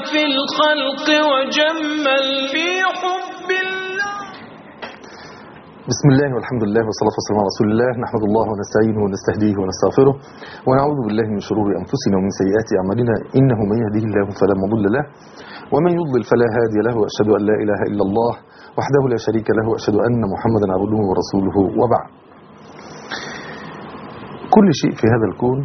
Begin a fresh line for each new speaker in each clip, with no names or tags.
في الخلق وجمل في حب الله
بسم الله والحمد لله والصلاة والسلام على رسول الله نحمد الله ونستعينه ونستهديه ونستغفره ونعوذ بالله من شرور أنفسنا ومن سيئات أعمالنا إنه من يهديه الله فلا مضل له ومن يضلل فلا هادي له وأشهد أن لا إله إلا الله وحده لا شريك له وأشهد أن محمدا عبده ورسوله وبعد كل شيء في هذا الكون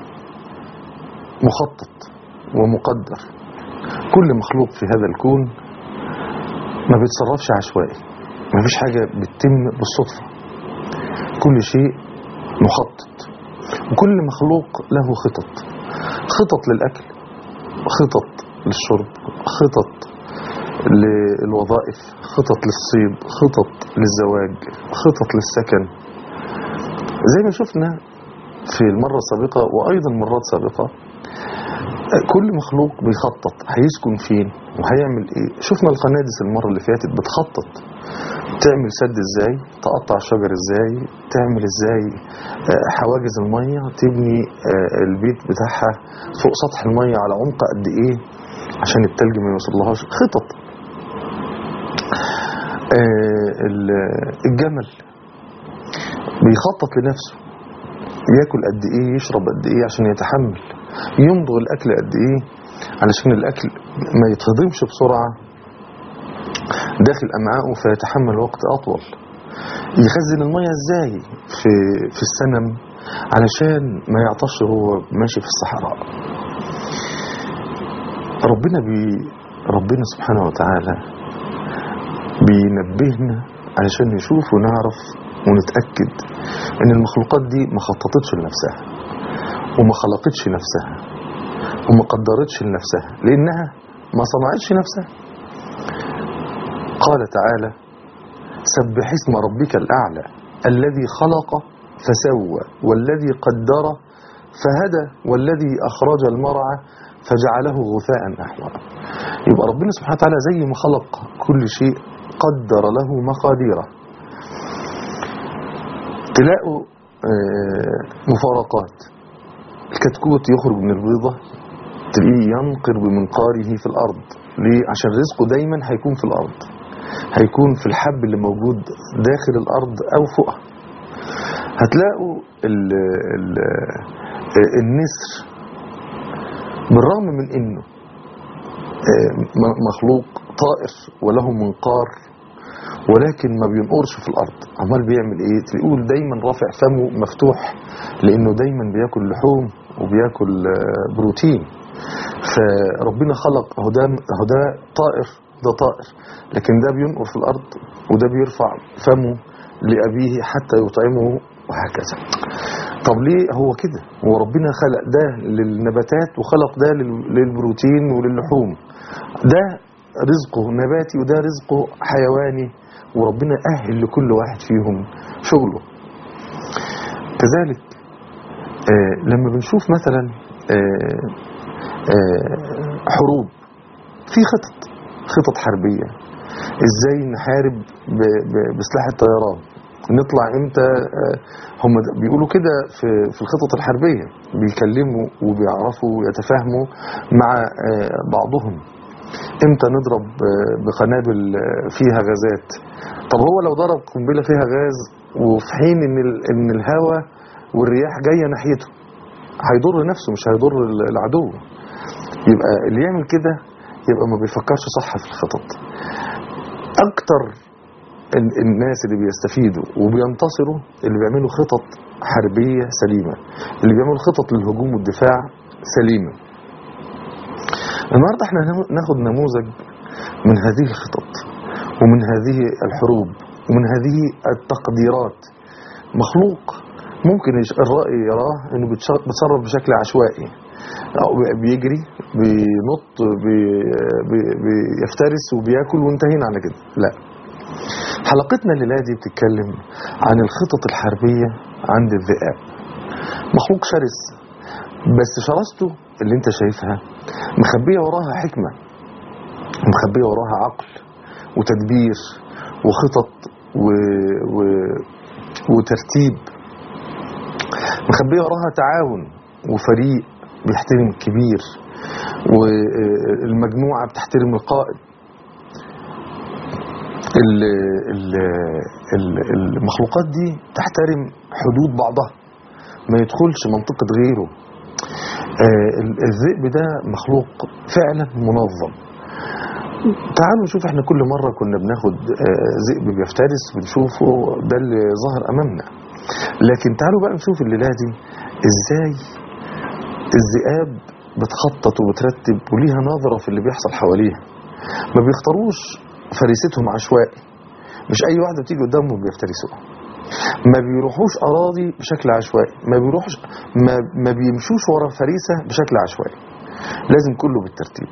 مخطط ومقدر كل مخلوق في هذا الكون ما بيتصرفش عشوائي ما فيش حاجة بتتم بالصدفة كل شيء مخطط وكل مخلوق له خطط خطط للأكل خطط للشرب خطط للوظائف خطط للصيد خطط للزواج خطط للسكن زي ما شفنا في المرة السابقة وأيضا مرات سابقة كل مخلوق بيخطط هيسكن فين وهيعمل ايه شفنا القنادس المرة اللي فاتت بتخطط تعمل سد ازاي تقطع الشجر ازاي تعمل ازاي آه، حواجز المية تبني آه، البيت بتاعها فوق سطح المية على عمق قد ايه عشان التلج ما يوصلهاش خطط آه، ال- الجمل بيخطط لنفسه ياكل قد ايه يشرب قد ايه عشان يتحمل يمضغ الاكل قد ايه علشان الاكل ما يتهضمش بسرعه داخل امعائه فيتحمل وقت اطول يخزن الميه ازاي في في السنم علشان ما يعطش وهو ماشي في الصحراء ربنا بي ربنا سبحانه وتعالى بينبهنا علشان نشوف ونعرف ونتأكد ان المخلوقات دي ما خططتش لنفسها وما خلقتش نفسها وما قدرتش لنفسها لانها ما صنعتش نفسها قال تعالى سبح اسم ربك الأعلى الذي خلق فسوى والذي قدر فهدى والذي أخرج المرعى فجعله غثاء أحمر يبقى ربنا سبحانه وتعالى زي ما خلق كل شيء قدر له مقاديره تلاقوا آه، مفارقات الكتكوت يخرج من البيضة تلاقيه ينقر بمنقاره في الأرض ليه؟ عشان رزقه دايما هيكون في الأرض هيكون في الحب اللي موجود داخل الأرض أو فوقها هتلاقوا ال ال النسر بالرغم من انه آه، م- مخلوق طائر وله منقار ولكن ما بينقرش في الارض عمال بيعمل ايه تقول دايما رافع فمه مفتوح لانه دايما بياكل لحوم وبياكل آه، بروتين فربنا خلق اهو ده اهو ده طائر ده طائر لكن ده بينقر في الارض وده بيرفع فمه لابيه حتى يطعمه وهكذا طب ليه هو كده هو ربنا خلق ده للنباتات وخلق ده لل- للبروتين وللحوم ده رزقه نباتي وده رزقه حيواني وربنا أهل لكل واحد فيهم شغله كذلك آه لما بنشوف مثلا آه آه حروب في خطط خطط حربية ازاي نحارب ب- ب- بسلاح الطيران نطلع امتى آه، هم د- بيقولوا كده في في الخطط الحربية بيكلموا وبيعرفوا يتفاهموا مع آه، بعضهم امتى نضرب آه، بقنابل آه، فيها غازات طب هو لو ضرب قنبله فيها غاز وفي حين ان ال- ان الهواء والرياح جايه ناحيته هيضر نفسه مش هيضر ال- العدو يبقى اللي يعمل كده يبقى ما بيفكرش صح في الخطط اكتر ال- الناس اللي بيستفيدوا وبينتصروا اللي بيعملوا خطط حربيه سليمه اللي بيعملوا خطط للهجوم والدفاع سليمه النهارده احنا هناخد- ناخد نموذج من هذه الخطط ومن هذه الحروب ومن هذه التقديرات مخلوق ممكن يش- الرأي يراه انه بيتش- بيتصرف بشكل عشوائي أو بي- بيجري بينط بي- بي- بيفترس وبياكل وانتهينا على كده لا حلقتنا الليلة دي بتتكلم عن الخطط الحربية عند الذئاب مخلوق شرس بس شرسته اللي انت شايفها مخبية وراها حكمة مخبية وراها عقل وتدبير وخطط و... و... وترتيب مخبية وراها تعاون وفريق بيحترم الكبير والمجموعة بتحترم القائد ال- ال- ال- المخلوقات دي تحترم حدود بعضها ما يدخلش منطقة غيره آه، ال- الذئب ده مخلوق فعلا منظم تعالوا نشوف احنا كل مرة كنا بناخد آه، ذئب بيفترس بنشوفه ده اللي ظهر امامنا لكن تعالوا بقى نشوف الليلة دي ازاي الذئاب بتخطط وبترتب وليها نظرة في اللي بيحصل حواليها ما بيختاروش فريستهم عشوائي مش اي واحدة بتيجي قدامهم بيفترسوها ما بيروحوش اراضي بشكل عشوائي ما بيروحش ما, ما بيمشوش ورا فريسة بشكل عشوائي لازم كله بالترتيب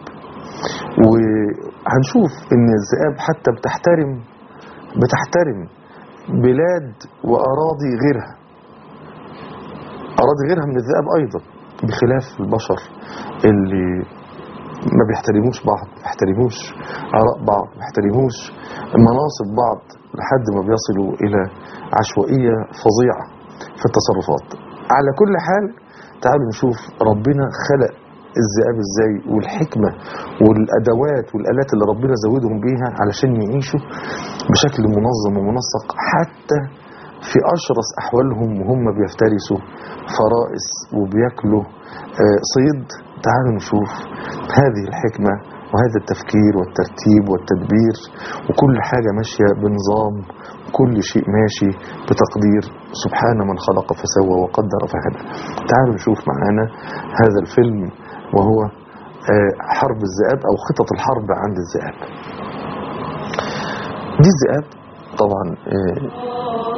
وهنشوف ان الذئاب حتى بتحترم بتحترم بلاد واراضي غيرها اراضي غيرها من الذئاب ايضا بخلاف البشر اللي ما بيحترموش بعض ما بيحترموش اراء بعض ما بيحترموش مناصب بعض لحد ما بيصلوا الى عشوائيه فظيعه في التصرفات على كل حال تعالوا نشوف ربنا خلق الذئاب ازاي والحكمه والادوات والالات اللي ربنا زودهم بيها علشان يعيشوا بشكل منظم ومنسق حتى في اشرس احوالهم وهم بيفترسوا فرائس وبياكلوا آه، صيد تعالوا نشوف هذه الحكمه وهذا التفكير والترتيب والتدبير وكل حاجه ماشيه بنظام كل شيء ماشي بتقدير سبحان من خلق فسوى وقدر فهدى تعالوا نشوف معانا هذا الفيلم وهو آه، حرب الذئاب او خطط الحرب عند الذئاب دي الذئاب طبعا آه،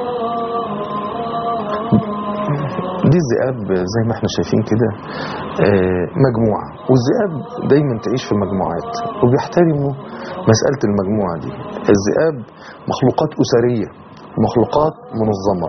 دي الذئاب زي ما احنا شايفين كده آه، مجموعة والذئاب دايما تعيش في مجموعات وبيحترموا مسألة المجموعة دي الذئاب مخلوقات أسرية مخلوقات منظمة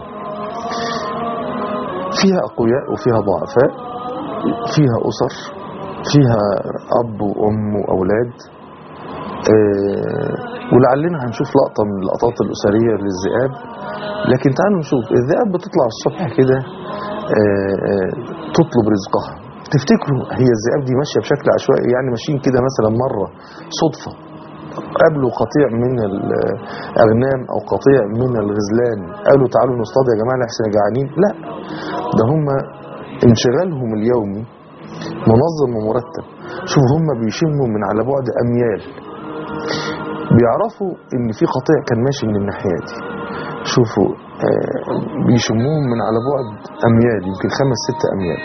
فيها أقوياء وفيها ضعفاء فيها أسر فيها أب وأم وأولاد آه، ولعلنا هنشوف لقطة من اللقطات الأسرية للذئاب لكن تعالوا نشوف الذئاب بتطلع الصبح كده آه، آه، تطلب رزقها تفتكروا هي الذئاب دي ماشية بشكل عشوائي يعني ماشيين كده مثلا مرة صدفة قابلوا قطيع من الأغنام أو قطيع من الغزلان قالوا تعالوا نصطاد يا جماعة احنا جعانين لا ده هم انشغالهم اليومي منظم ومرتب شوفوا هم بيشموا من على بعد أميال بيعرفوا ان في قطيع كان ماشي من الناحيه دي شوفوا آه بيشموهم من على بعد اميال يمكن خمس ست اميال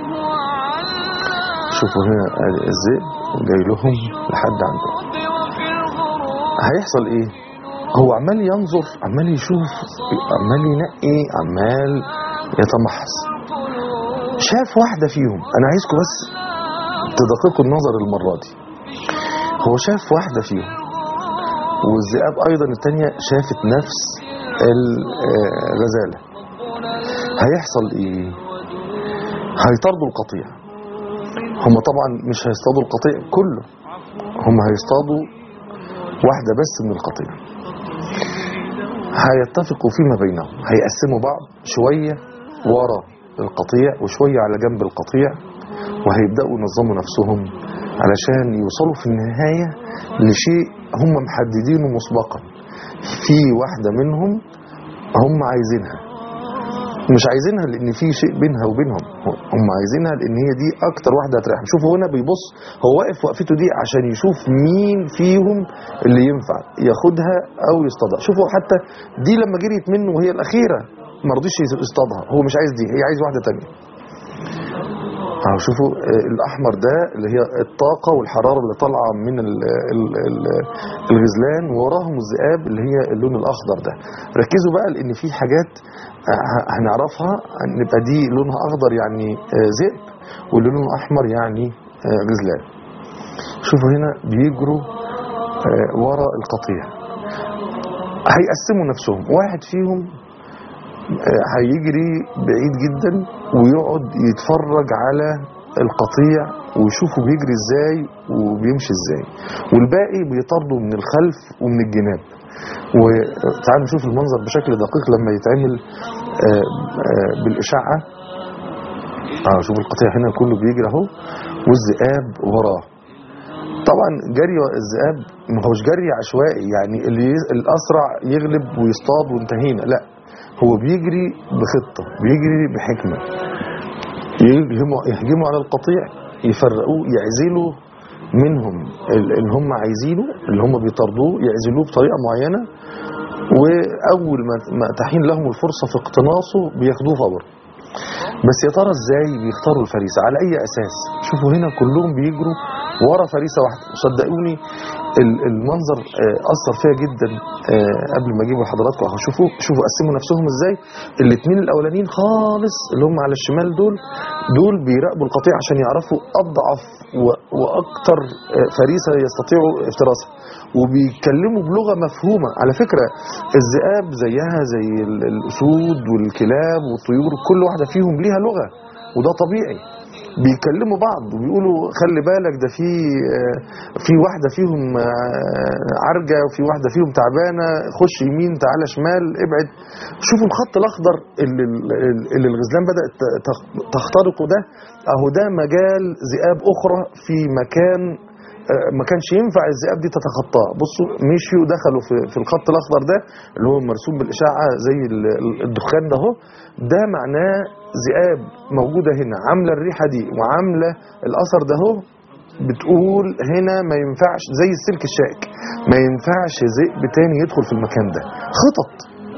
شوفوا هنا الذئب جاي لهم لحد عندهم هيحصل ايه هو عمال ينظر عمال يشوف عمال ينقي عمال يتمحص شاف واحدة فيهم انا عايزكم بس تدققوا النظر المرة دي هو شاف واحدة فيهم والذئاب ايضا التانية شافت نفس الغزالة هيحصل ايه هيطردوا القطيع هم طبعا مش هيصطادوا القطيع كله هم هيصطادوا واحدة بس من القطيع هيتفقوا فيما بينهم هيقسموا بعض شوية ورا القطيع وشوية على جنب القطيع وهيبدأوا ينظموا نفسهم علشان يوصلوا في النهاية لشيء هم محددينه مسبقا في واحدة منهم هم عايزينها مش عايزينها لان في شيء بينها وبينهم هم عايزينها لان هي دي اكتر واحده هتريح شوفوا هنا بيبص هو واقف وقفته دي عشان يشوف مين فيهم اللي ينفع ياخدها او يصطادها شوفوا حتى دي لما جريت منه وهي الاخيره ما رضيش يصطادها هو مش عايز دي هي عايز واحده تانية اهو شوفوا آه، الاحمر ده اللي هي الطاقه والحراره اللي طالعه من ال- ال- ال- الغزلان ووراهم الذئاب اللي هي اللون الاخضر ده ركزوا بقى لان في حاجات ه- هنعرفها نبقى دي لونها اخضر يعني آه، ذئب واللي لونه احمر يعني آه، غزلان شوفوا هنا بيجروا آه، ورا القطيع هيقسموا نفسهم واحد فيهم آه، هيجري بعيد جدا ويقعد يتفرج على القطيع ويشوفه بيجري ازاي وبيمشي ازاي والباقي بيطارده من الخلف ومن الجناب وتعالوا نشوف المنظر بشكل دقيق لما يتعمل آه، آه، بالإشعة اه شوف القطيع هنا كله بيجري اهو والذئاب وراه طبعا جري الذئاب ما هوش جري عشوائي يعني اللي ي- الاسرع يغلب ويصطاد وانتهينا لا هو بيجري بخطه بيجري بحكمه يهجموا يهجموا على القطيع يفرقوه يعزلوا منهم ال- اللي هم عايزينه اللي هم بيطاردوه يعزلوه بطريقه معينه واول ما ما تحين لهم الفرصه في اقتناصه بياخدوه فور بس يا ترى ازاي بيختاروا الفريسه على اي اساس شوفوا هنا كلهم بيجروا ورا فريسه واحده وصدقوني ال- المنظر آه، اثر فيا جدا آه، قبل ما اجيبه لحضراتكم اهو شوفوا شوفوا قسموا نفسهم ازاي الاثنين الاولانيين خالص اللي هم على الشمال دول دول بيراقبوا القطيع عشان يعرفوا اضعف و- واكتر آه، فريسه يستطيعوا افتراسها وبيتكلموا بلغه مفهومه على فكره الذئاب زيها زي ال- الاسود والكلاب والطيور كل واحده فيهم ليها لغه وده طبيعي بيكلموا بعض وبيقولوا خلي بالك ده في آه، في واحده فيهم آه، عرجه وفي واحده فيهم تعبانه خش يمين تعالى شمال ابعد شوفوا الخط الاخضر اللي, اللي الغزلان بدات تخ- تخترقه ده اهو ده مجال ذئاب اخرى في مكان آه، ما كانش ينفع الذئاب دي تتخطاه بصوا مشيوا دخلوا في, في الخط الاخضر ده اللي هو مرسوم بالاشعه زي ال- ال- الدخان ده اهو ده معناه ذئاب موجوده هنا عامله الريحه دي وعامله الاثر ده اهو بتقول هنا ما ينفعش زي السلك الشائك ما ينفعش ذئب تاني يدخل في المكان ده خطط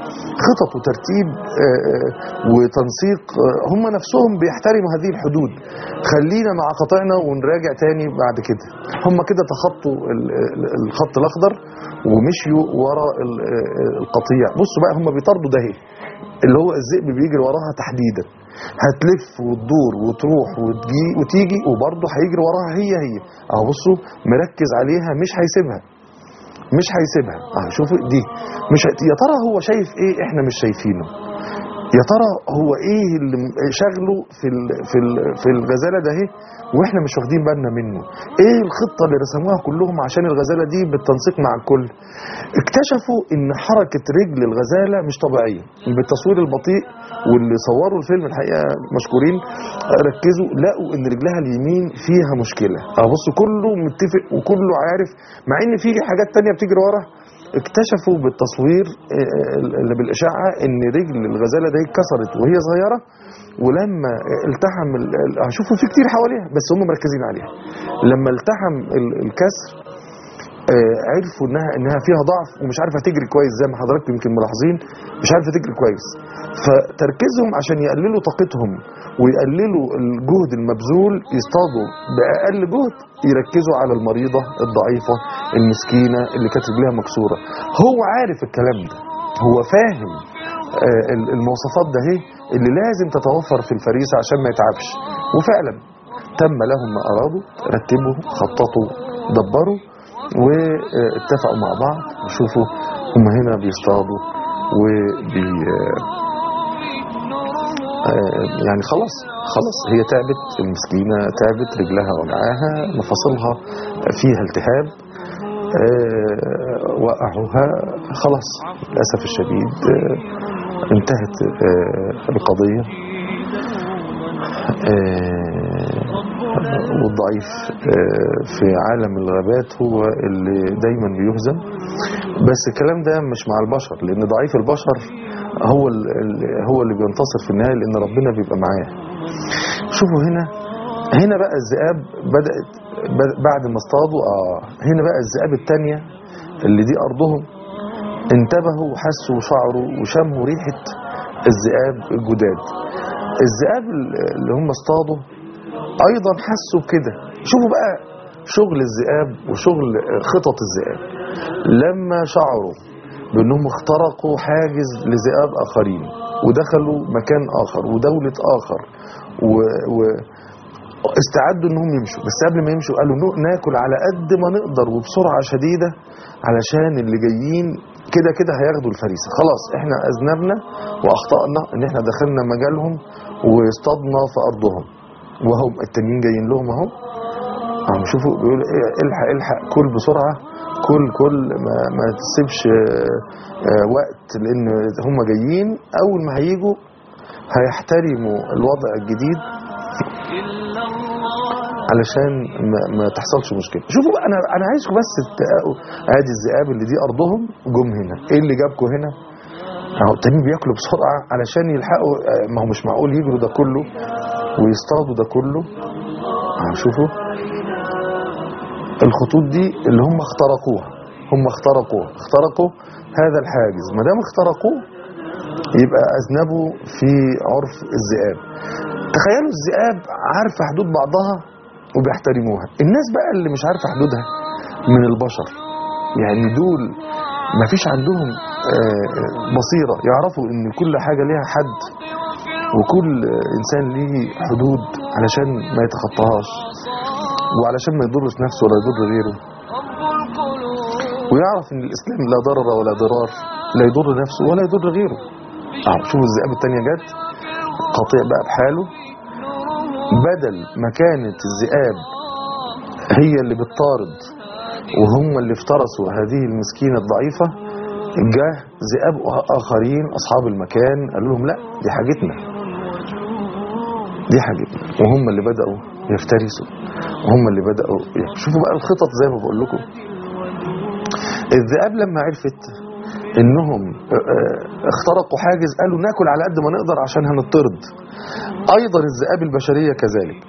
خطط وترتيب آه، آه، وتنسيق آه، هم نفسهم بيحترموا هذه الحدود خلينا مع قطعنا ونراجع تاني بعد كده هم كده تخطوا ال- ال- الخط الاخضر ومشيوا ورا ال- آه، القطيع بصوا بقى هم بيطاردوا ده اهي اللي هو الذئب بيجري وراها تحديدا هتلف وتدور وتروح وتجي وتيجي وبرضه هيجري وراها هي هي اهو بصوا مركز عليها مش هيسيبها مش هيسيبها اه شوفوا دي مش هي... يا ترى هو شايف ايه احنا مش شايفينه يا ترى هو ايه اللي م- شغله في ال... في ال... في الغزاله ده اهي واحنا مش واخدين بالنا منه ايه الخطه اللي رسموها كلهم عشان الغزاله دي بالتنسيق مع الكل اكتشفوا ان حركه رجل الغزاله مش طبيعيه بالتصوير البطيء واللي صوروا الفيلم الحقيقه مشكورين ركزوا لقوا ان رجلها اليمين فيها مشكله اه بصوا كله متفق وكله عارف مع ان في حاجات تانية بتجري ورا اكتشفوا بالتصوير آه، اللي بالاشعه ان رجل الغزاله دي اتكسرت وهي صغيره ولما التحم ال- ال- هشوفوا في كتير حواليها بس هم مركزين عليها لما التحم ال- الكسر آه، عرفوا انها انها فيها ضعف ومش عارفه تجري كويس زي ما حضراتكم يمكن ملاحظين مش عارفه تجري كويس فتركيزهم عشان يقللوا طاقتهم ويقللوا الجهد المبذول يصطادوا باقل جهد يركزوا على المريضه الضعيفه المسكينه اللي كانت رجلها مكسوره هو عارف الكلام ده هو فاهم آه، ال- المواصفات ده اهي اللي لازم تتوفر في الفريسه عشان ما يتعبش وفعلا تم لهم ما ارادوا رتبوا خططوا دبروا واتفقوا مع بعض وشوفوا هم هنا بيصطادوا وبي آه، يعني خلاص خلاص هي تعبت المسكينة تعبت رجلها وجعاها مفاصلها فيها التهاب آه، وقعوها خلاص للأسف الشديد آه، انتهت آه، القضية آه، والضعيف آه، في عالم الغابات هو اللي دايما بيهزم بس الكلام ده مش مع البشر لان ضعيف البشر هو ال- ال- هو اللي بينتصر في النهايه لان ربنا بيبقى معاه شوفوا هنا هنا بقى الذئاب بدات بد- بعد ما اصطادوا اه هنا بقى الذئاب التانية اللي دي ارضهم انتبهوا وحسوا وشعروا وشموا ريحه الذئاب الجداد الذئاب اللي هم اصطادوا ايضا حسوا بكده شوفوا بقى شغل الذئاب وشغل خطط الذئاب لما شعروا بانهم اخترقوا حاجز لذئاب اخرين ودخلوا مكان اخر ودولة اخر و... و... استعدوا انهم يمشوا بس قبل ما يمشوا قالوا نو- ناكل على قد ما نقدر وبسرعة شديدة علشان اللي جايين كده كده هياخدوا الفريسة خلاص احنا اذنبنا واخطأنا ان احنا دخلنا مجالهم واصطادنا في ارضهم وهم التانيين جايين لهم اهو عم شوفوا بيقول إيه، الحق الحق كل بسرعة كل كل ما, ما تسيبش آه، آه، وقت لان هم جايين اول ما هيجوا هيحترموا الوضع الجديد علشان ما, ما تحصلش مشكله شوفوا بقى انا انا عايزكم بس تلاقوا ادي الذئاب اللي دي ارضهم جم هنا ايه اللي جابكم هنا اهو التانيين بياكلوا بسرعه علشان يلحقوا آه، ما هو مش معقول يجروا ده كله ويصطادوا ده كله اهو شوفوا الخطوط دي اللي هم اخترقوها هم اخترقوها اخترقوا هذا الحاجز ما دام اخترقوه يبقى اذنبوا في عرف الذئاب تخيلوا الذئاب عارفه حدود بعضها وبيحترموها الناس بقى اللي مش عارفه حدودها من البشر يعني دول ما فيش عندهم آه، آه، بصيره يعرفوا ان كل حاجه ليها حد وكل آه، انسان ليه حدود علشان ما يتخطاهاش وعلشان ما يضرش نفسه ولا يضر غيره ويعرف ان الاسلام لا ضرر ولا ضرار لا يضر نفسه ولا يضر غيره اه شوفوا الذئاب التانية جت قطيع بقى بحاله بدل ما كانت الذئاب هي اللي بتطارد وهم اللي افترسوا هذه المسكينة الضعيفة جه ذئاب آخرين أصحاب المكان قالوا لهم لا دي حاجتنا دي حاجتنا وهم اللي بدأوا يفترسوا وهم اللي بدأوا شوفوا بقى الخطط زي ما بقول لكم الذئاب لما عرفت انهم آه، آه، اخترقوا حاجز قالوا ناكل على قد ما نقدر عشان هنطرد ايضا الذئاب البشرية كذلك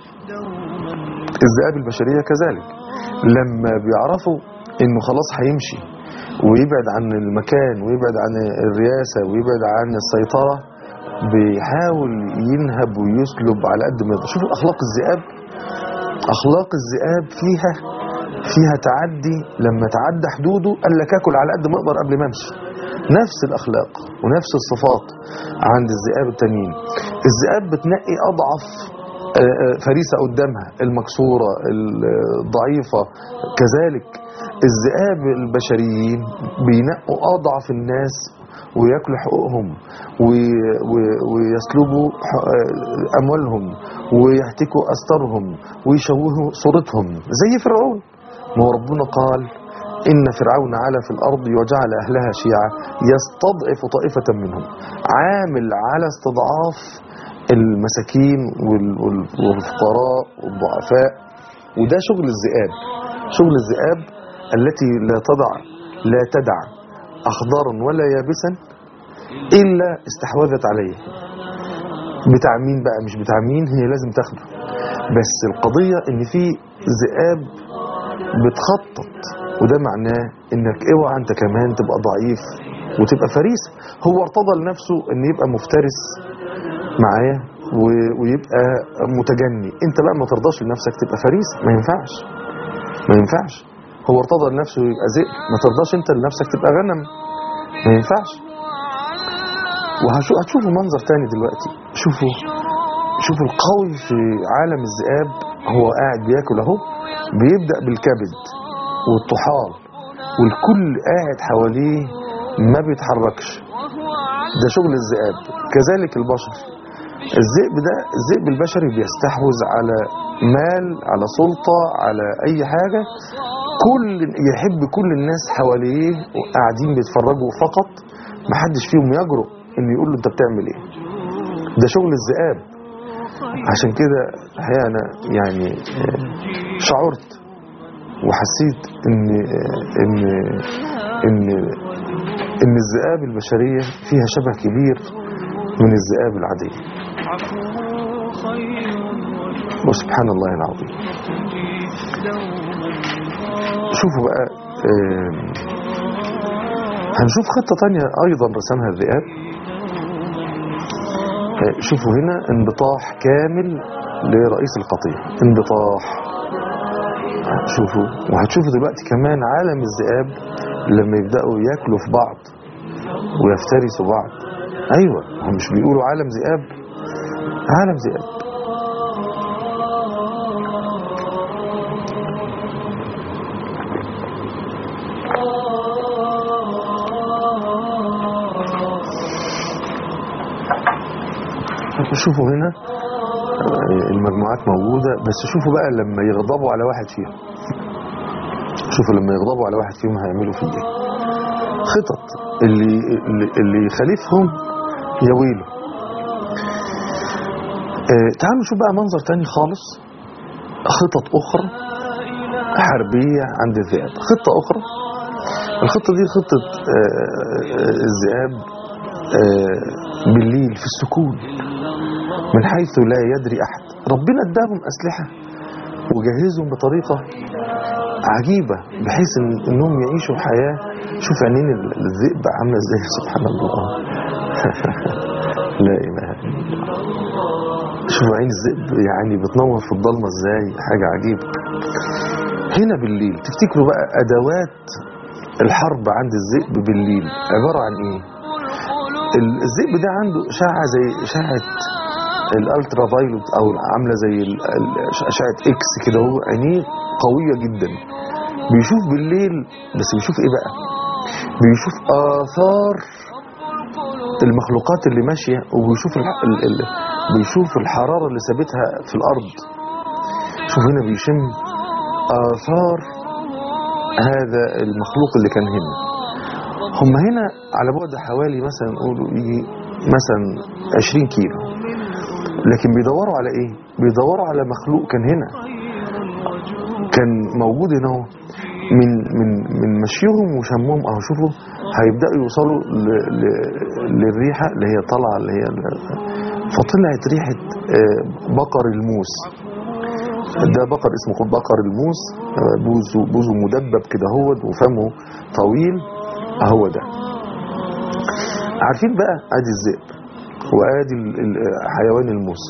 الذئاب البشرية كذلك لما بيعرفوا انه خلاص هيمشي ويبعد عن المكان ويبعد عن الرياسة ويبعد عن السيطرة بيحاول ينهب ويسلب على قد ما يقدر شوفوا اخلاق الذئاب اخلاق الذئاب فيها فيها تعدي لما تعدى حدوده قال لك اكل على قد ما اقدر قبل ما امشي نفس الاخلاق ونفس الصفات عند الذئاب التانيين الذئاب بتنقي اضعف آه، آه، فريسه قدامها المكسوره الضعيفه كذلك الذئاب البشريين بينقوا اضعف الناس وياكلوا حقوقهم وي- وي- ويسلبوا ح- آه، اموالهم ويهتكوا استرهم ويشوهوا صورتهم زي فرعون ما هو ربنا قال إن فرعون علا في الأرض وجعل أهلها شيعا يستضعف طائفة منهم عامل على استضعاف المساكين وال- وال- والفقراء والضعفاء وده شغل الذئاب شغل الذئاب التي لا تضع لا تدع أخضرا ولا يابسا إلا استحوذت عليه بتاع مين بقى مش بتاع مين هي لازم تاخده بس القضية ان في ذئاب بتخطط وده معناه انك اوعى انت كمان تبقى ضعيف وتبقى فريسة هو ارتضى لنفسه ان يبقى مفترس معاه و- ويبقى متجني انت بقى ما ترضاش لنفسك تبقى فريسة ما ينفعش ما ينفعش هو ارتضى لنفسه يبقى ذئب ما ترضاش انت لنفسك تبقى غنم ما ينفعش وهتشوفوا منظر تاني دلوقتي شوفوا شوفوا القوي في عالم الذئاب هو قاعد بياكل اهو بيبدأ بالكبد والطحال والكل قاعد حواليه ما بيتحركش ده شغل الذئاب كذلك البشر الذئب ده الذئب البشري بيستحوذ على مال على سلطة على أي حاجة كل يحب كل الناس حواليه وقاعدين بيتفرجوا فقط محدش فيهم يجرؤ إن يقول له أنت بتعمل إيه ده شغل الذئاب عشان كده الحقيقة أنا يعني آه، شعرت وحسيت إن آه، إن إن إن الذئاب البشرية فيها شبه كبير من الذئاب العادية
عفوه خير
وسبحان الله العظيم شوفوا بقى آم، هنشوف خطة تانية أيضا رسمها الذئاب آه، شوفوا هنا انبطاح كامل لرئيس القطيع انبطاح آه، شوفوا وهتشوفوا دلوقتي كمان عالم الذئاب لما يبدأوا ياكلوا في بعض ويفترسوا بعض أيوة هم مش بيقولوا عالم ذئاب عالم ذئاب شوفوا هنا آه، المجموعات موجودة بس شوفوا بقى لما يغضبوا على واحد فيهم شوفوا لما يغضبوا على واحد فيهم هيعملوا فيه ايه خطط اللي اللي, اللي يخالفهم يا ويله آه، تعالوا نشوف بقى منظر تاني خالص خطط أخرى حربية عند الذئاب خطة أخرى الخطة دي خطة آه، آه، الذئاب آه، بالليل في السكون من حيث لا يدري أحد ربنا اداهم أسلحة وجهزهم بطريقة عجيبة بحيث إن انهم يعيشوا حياة شوف عينين ال- الذئب عاملة ازاي سبحان الله لا اله الا الله شوف عين الذئب يعني بتنور في الضلمة ازاي حاجة عجيبة هنا بالليل تفتكروا بقى ادوات الحرب عند الذئب بالليل عبارة عن ايه ال- الذئب ده عنده اشعة زي اشعة الالترا فايلوت او عامله زي ال- ال- اشعه اكس كده هو عينيه قويه جدا بيشوف بالليل بس بيشوف ايه بقى بيشوف اثار المخلوقات اللي ماشيه وبيشوف ال... ال... ال... بيشوف الحراره اللي سابتها في الارض شوف هنا بيشم اثار هذا المخلوق اللي كان هنا هم هنا على بعد حوالي مثلا نقولوا يجي مثلا 20 كيلو لكن بيدوروا على ايه بيدوروا على مخلوق كان هنا كان موجود هنا اهو من من من مشيهم وشمهم اهو شوفوا هيبداوا يوصلوا ل ل للريحه اللي هي طالعه اللي هي فطلعت ريحه آه، بقر الموس ده بقر اسمه بقر الموس آه، بوزه بوزه مدبب كده هو وفمه طويل اهو ده عارفين بقى ادي الذئب وادي ال- ال- حيوان الموس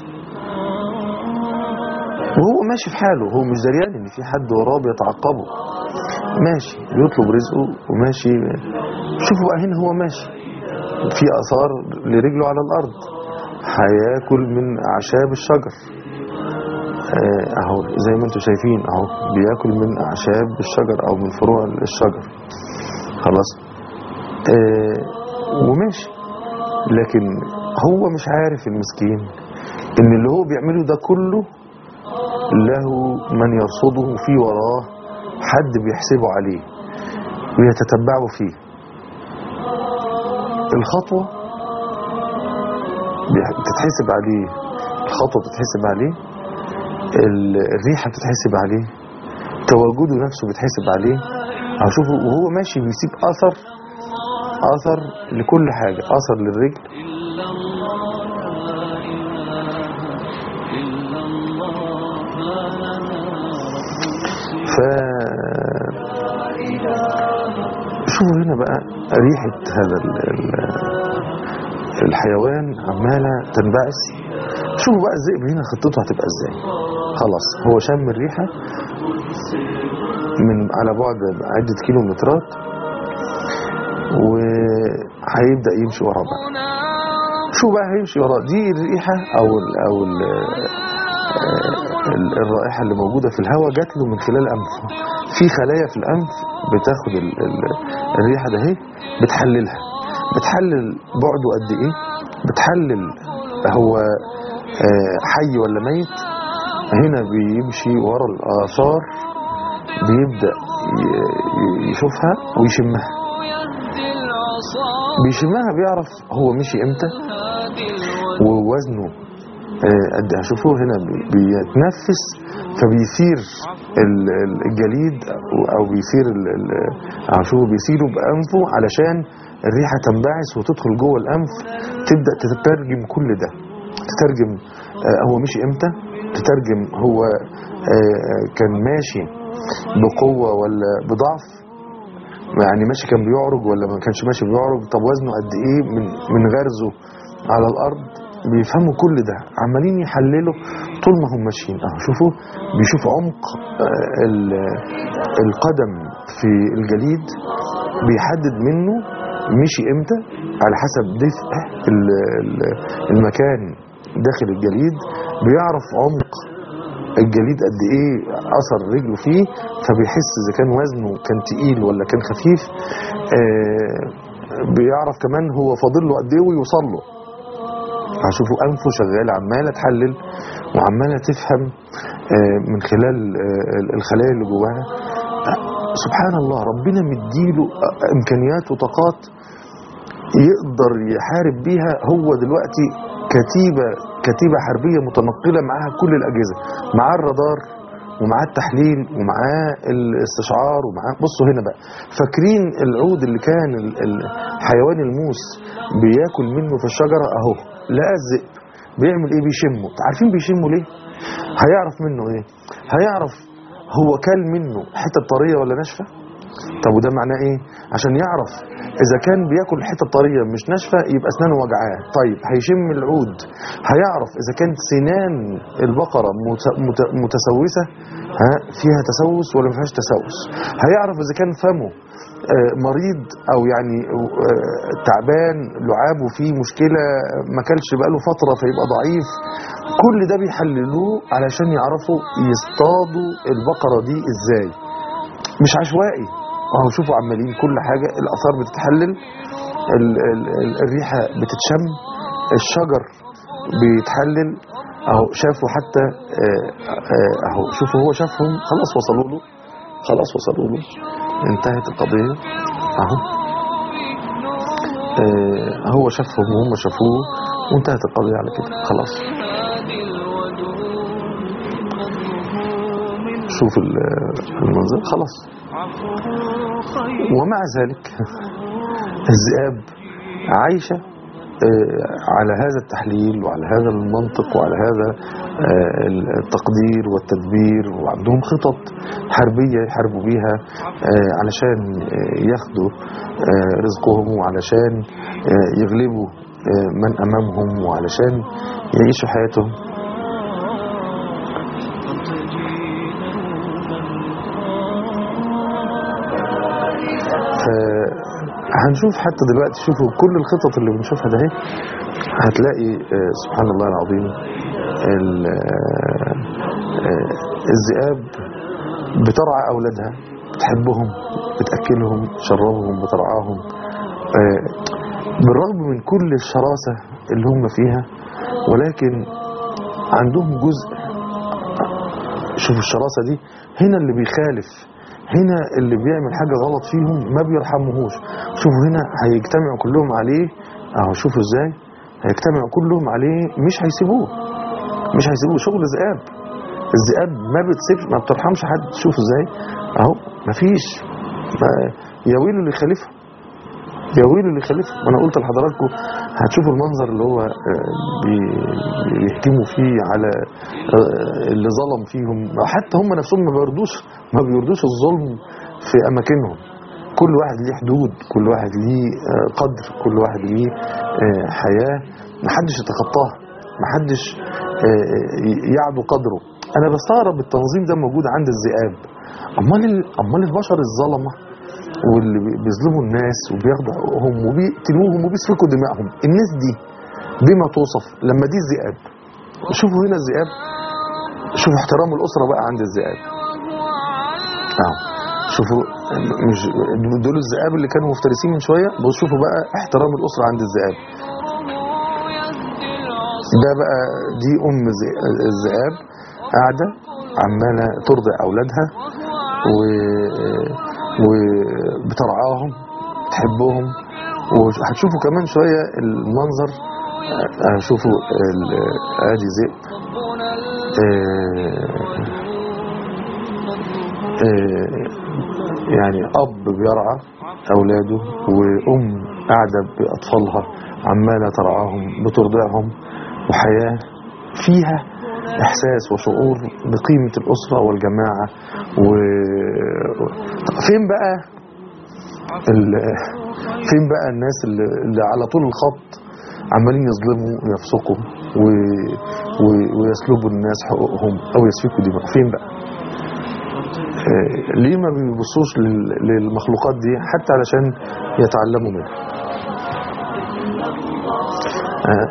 وهو ماشي في حاله هو مش دريان ان في حد وراه بيتعقبه ماشي بيطلب رزقه وماشي شوفوا بقى هنا هو ماشي في اثار لرجله على الارض هياكل من اعشاب الشجر آه، اهو زي ما انتم شايفين اهو بياكل من اعشاب الشجر او من فروع الشجر خلاص آه، وماشي لكن هو مش عارف المسكين ان اللي هو بيعمله ده كله له من يرصده في وراه حد بيحسبه عليه ويتتبعه فيه الخطوة بيح- بتتحسب عليه الخطوة بتتحسب عليه ال- الريحة بتتحسب عليه تواجده نفسه بيتحسب عليه هشوفه وهو ماشي بيسيب أثر أثر لكل حاجة أثر للرجل
إلا الله لا إله إلا الله ما لنا
ف شوفوا هنا بقى ريحة هذا ال... ال... الحيوان عمالة تنبعث شوفوا بقى الذئب هنا خطته هتبقى ازاي خلاص هو شم الريحة من على بعد عدة كيلومترات وهيبدأ يمشي وراه بقى شو بقى هيمشي وراه دي الريحة او ال او ال ال- الرائحة اللي موجودة في الهواء جات له من خلال أنفه في خلايا في الأنف بتاخد ال ال الريحة ده اهي بتحللها بتحلل بعده قد ايه بتحلل هو آه، حي ولا ميت هنا بيمشي ورا الآثار بيبدأ ي- ي- يشوفها ويشمها
يهدي العصا
بيشمها بيعرف هو مشي امتى
هادي الوجه
ووزنه آه، قد هشوفوه هنا بي- بيتنفس فبيثير ال- ال- الجليد أو- او بيثير ال- ال- هشوفه بيثيره بانفه علشان الريحه تنبعث وتدخل جوه الانف تبدا تترجم كل ده تترجم آه، هو مشي امتى تترجم هو آه، كان ماشي بقوه ولا بضعف يعني ماشي كان بيعرج ولا ما كانش ماشي بيعرج طب وزنه قد ايه من من غرزه على الارض بيفهموا كل ده عمالين يحللوا طول ما هم ماشيين اهو شوفوا بيشوف عمق آه، ال- القدم في الجليد بيحدد منه مشي امتى على حسب دفء ال- ال- المكان داخل الجليد بيعرف عمق الجليد قد ايه اثر رجله فيه فبيحس اذا كان وزنه كان تقيل ولا كان خفيف آه، بيعرف كمان هو فاضل له قد ايه ويوصل له هشوفوا انفه شغال عماله تحلل وعماله تفهم آه، من خلال آه، الخلايا اللي جواها آه، سبحان الله ربنا مديله آه، امكانيات وطاقات يقدر يحارب بيها هو دلوقتي كتيبة كتيبة حربية متنقلة معاها كل الأجهزة معاه الرادار ومعاه التحليل ومعاه الاستشعار ومعاه بصوا هنا بقى فاكرين العود اللي كان ال- ال- حيوان الموس بياكل منه في الشجره اهو لقى الذئب بيعمل ايه بيشمه عارفين بيشمه ليه هيعرف منه ايه هيعرف هو كل منه حته طريه ولا ناشفه طب وده معناه ايه عشان يعرف اذا كان بياكل حته طريه مش ناشفه يبقى اسنانه وجعاه طيب هيشم العود هيعرف اذا كانت سنان البقره مت- مت- متسوسه ها فيها تسوس ولا ما فيهاش تسوس هيعرف اذا كان فمه آه، مريض او يعني آه، تعبان لعابه فيه مشكله ما كلش بقاله فتره فيبقى ضعيف كل ده بيحللوه علشان يعرفوا يصطادوا البقره دي ازاي مش عشوائي اهو شوفوا عمالين كل حاجه الاثار بتتحلل ال ال ال الريحه بتتشم الشجر بيتحلل اهو شافوا حتى آه، آه، اهو شوفوا هو شافهم خلاص وصلوا له خلاص وصلوا له انتهت القضيه اهو آه، هو شافهم وهم شافوه وانتهت القضيه على كده خلاص
هادي الودود فضله من
شوف ال- المنظر خلاص
عفوه خير
ومع ذلك الذئاب عايشة آه، على هذا التحليل وعلى هذا المنطق وعلى هذا آه، التقدير والتدبير وعندهم خطط حربية يحاربوا بيها آه، علشان آه، ياخدوا آه، رزقهم وعلشان آه، يغلبوا آه، من أمامهم وعلشان يعيشوا حياتهم هنشوف حتى دلوقتي شوفوا كل الخطط اللي بنشوفها ده اهي هتلاقي آه، سبحان الله العظيم ال- آه، آه، الذئاب بترعى اولادها بتحبهم بتاكلهم تشربهم بترعاهم آه، بالرغم من كل الشراسه اللي هم فيها ولكن عندهم جزء شوفوا الشراسه دي هنا اللي بيخالف هنا اللي بيعمل حاجه غلط فيهم ما بيرحموهوش شوفوا هنا هيجتمعوا كلهم عليه اهو شوفوا ازاي هيجتمعوا كلهم عليه مش هيسيبوه مش هيسيبوه شغل ذئاب الذئاب ما بتسيبش ما بترحمش حد شوفوا ازاي اهو مفيش ما- يا ويل اللي يخالفه يا ويل اللي يخالفه ما انا قلت لحضراتكم هتشوفوا المنظر اللي هو آه، بي- بيهجموا فيه على آه، اللي ظلم فيهم حتى هم نفسهم ما بيردوش ما بيردوش الظلم في اماكنهم كل واحد ليه حدود كل واحد ليه آه، قدر كل واحد ليه آه، حياة محدش يتخطاها محدش آه، ي- يعدو قدره انا بستغرب التنظيم ده موجود عند الذئاب امال ال- امال البشر الظلمه واللي بي- بيظلموا الناس وبياخدوا حقوقهم وبيقتلوهم وبيسفكوا دمائهم الناس دي بما توصف لما دي الذئاب شوفوا هنا الذئاب شوفوا احترام الاسره بقى عند الذئاب اهو شوفوا مش دول الذئاب اللي كانوا مفترسين من شويه بص شوفوا بقى احترام الاسره عند الذئاب ده بقى دي ام ذئ- الذئاب قاعده عماله ترضع اولادها و وبترعاهم تحبهم وهتشوفوا كمان شويه المنظر آه، هشوفوا ال- ادي ذئب آه، آه، يعني اب بيرعى اولاده وام قاعده باطفالها عماله ترعاهم بترضعهم وحياه فيها احساس وشعور بقيمه الاسره والجماعه و طب فين بقى ال... فين بقى الناس اللي, اللي على طول الخط عمالين يظلموا ويفسقوا و... و... ويسلبوا الناس حقوقهم او يسفكوا دماء فين بقى آه، ليه ما بيبصوش لل... للمخلوقات دي حتى علشان يتعلموا منها آه،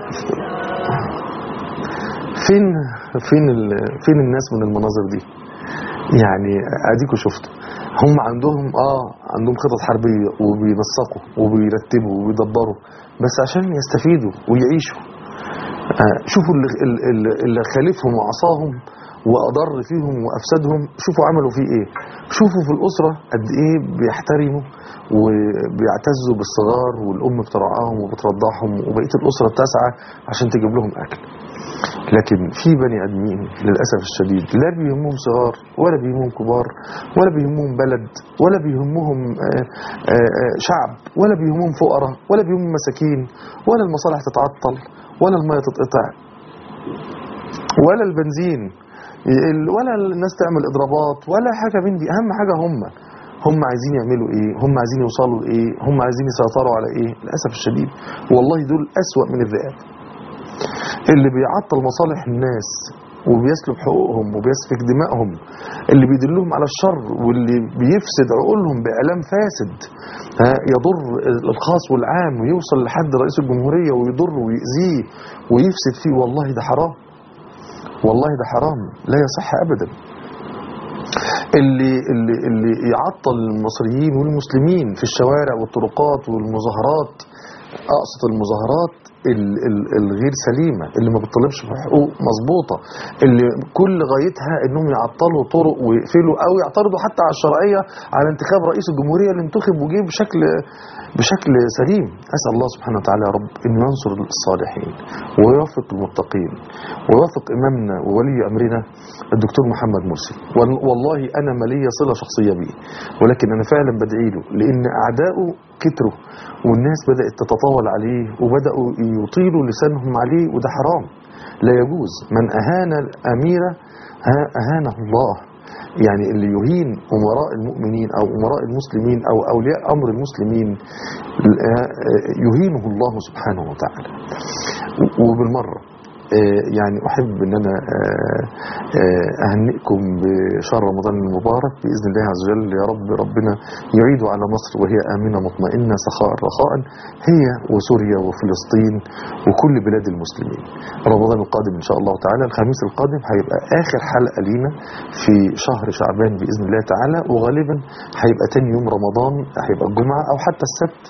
فين فين ال... فين الناس من المناظر دي يعني اديكوا شفتوا هم عندهم اه عندهم خطط حربيه وبينسقوا وبيرتبوا وبيدبروا بس عشان يستفيدوا ويعيشوا آه شوفوا اللي, اللي, اللي خالفهم وعصاهم واضر فيهم وافسدهم شوفوا عملوا فيه ايه شوفوا في الاسره قد ايه بيحترموا وبيعتزوا بالصغار والام بترعاهم وبترضعهم وبقيه الاسره بتسعى عشان تجيب لهم اكل لكن في بني ادمين للاسف الشديد لا بيهمهم صغار ولا بيهمهم كبار ولا بيهمهم بلد ولا بيهمهم آه، آه، آه، شعب ولا بيهمهم فقراء ولا بيهمهم مساكين ولا المصالح تتعطل ولا الميه تتقطع ولا البنزين ال- ولا الناس تعمل اضرابات ولا حاجه من دي اهم حاجه هم هم عايزين يعملوا ايه هم عايزين يوصلوا لايه هم عايزين يسيطروا على ايه للاسف الشديد والله دول اسوا من الذئاب اللي بيعطل مصالح الناس وبيسلب حقوقهم وبيسفك دمائهم اللي بيدلهم على الشر واللي بيفسد عقولهم بإعلام فاسد ها، يضر الخاص والعام ويوصل لحد رئيس الجمهورية ويضر ويأذيه ويفسد فيه والله ده حرام والله ده حرام لا يصح أبدا اللي, اللي, اللي يعطل المصريين والمسلمين في الشوارع والطرقات والمظاهرات أقصد المظاهرات ال- ال- الغير سليمة اللي ما بتطلبش بحقوق مظبوطة اللي كل غايتها انهم يعطلوا طرق ويقفلوا او يعترضوا حتى على الشرعية على انتخاب رئيس الجمهورية اللي انتخب وجه بشكل بشكل سليم اسال الله سبحانه وتعالى يا رب انه ينصر الصالحين ويوفق المتقين ويوفق امامنا وولي امرنا الدكتور محمد مرسي وال- والله انا ما ليا صله شخصيه بيه ولكن انا فعلا بدعي له لان اعدائه كتروا والناس بدات تتطاول عليه وبداوا يطيلوا لسانهم عليه وده حرام لا يجوز من اهان الاميره ها- اهانه الله يعني اللي يهين أمراء المؤمنين أو أمراء المسلمين أو أولياء أمر المسلمين آه، يهينه الله سبحانه وتعالى وبالمرة آه، يعني أحب أن أنا آه، آه، أهنئكم بشهر رمضان المبارك بإذن الله عز وجل يا رب ربنا يعيد على مصر وهي آمنة مطمئنة سخاء رخاء هي وسوريا وفلسطين وكل بلاد المسلمين رمضان القادم إن شاء الله تعالى الخميس القادم هيبقى آخر حلقة لينا في شهر شعبان بإذن الله تعالى وغالبا هيبقى تاني يوم رمضان هيبقى الجمعة أو حتى السبت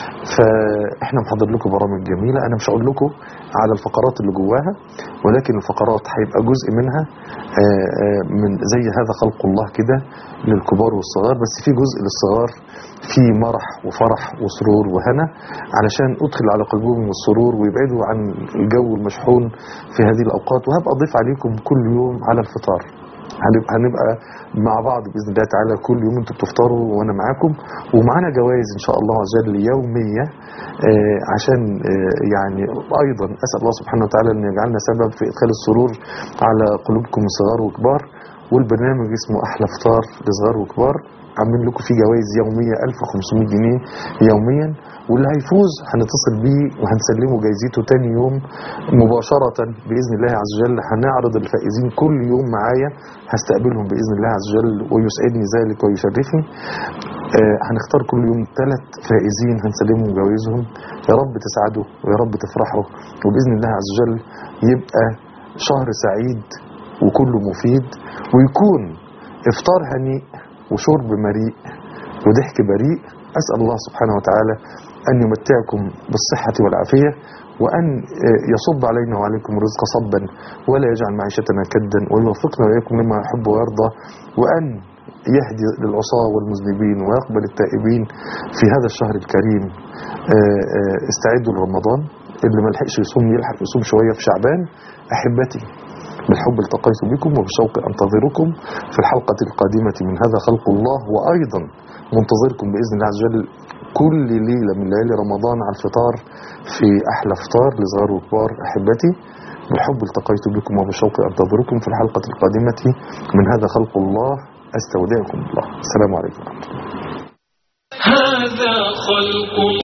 فاحنا محضر لكم برامج جميلة أنا مش هقول لكم على الفقرات اللي جواها ولكن الفقرات هيبقى جزء منها آه، آه، من زي هذا خلق الله كده للكبار والصغار بس في جزء للصغار في مرح وفرح وسرور وهنا علشان ادخل على قلبهم السرور ويبعدوا عن الجو المشحون في هذه الاوقات وهبقى اضيف عليكم كل يوم على الفطار هنبقى هنبقى مع بعض باذن الله تعالى كل يوم انتوا بتفطروا وانا معاكم ومعانا جوائز ان شاء الله عز وجل يوميه آه، عشان آه، يعني ايضا اسال الله سبحانه وتعالى ان يجعلنا سبب في ادخال السرور على قلوبكم صغار وكبار والبرنامج اسمه احلى فطار لصغار وكبار عاملين لكم فيه جوائز يوميه 1500 جنيه يوميا واللي هيفوز هنتصل بيه وهنسلمه جايزته تاني يوم مباشرة بإذن الله عز وجل هنعرض الفائزين كل يوم معايا هستقبلهم بإذن الله عز وجل ويسعدني ذلك ويشرفني آه، هنختار كل يوم ثلاث فائزين هنسلمهم جوائزهم يا رب تسعدوا ويا رب تفرحوا وبإذن الله عز وجل يبقى شهر سعيد وكله مفيد ويكون إفطار هنيء وشرب مريء وضحك بريء أسأل الله سبحانه وتعالى أن يمتعكم بالصحة والعافية وأن آه، يصب علينا وعليكم الرزق صبا ولا يجعل معيشتنا كدا ويوفقنا وإياكم لما يحب ويرضى وأن يهدي للعصاة والمذنبين ويقبل التائبين في هذا الشهر الكريم آه، آه، استعدوا لرمضان اللي ما لحقش يصوم يلحق يصوم شوية في شعبان أحبتي بالحب التقيت بكم وبالشوق أنتظركم في الحلقة القادمة من هذا خلق الله وأيضا منتظركم بإذن الله عز وجل كل ليلة من ليالي رمضان على الفطار في أحلى فطار لصغار وكبار أحبتي بالحب التقيت بكم وبالشوق أنتظركم في الحلقة القادمة من هذا خلق الله أستودعكم الله السلام عليكم
هذا خلق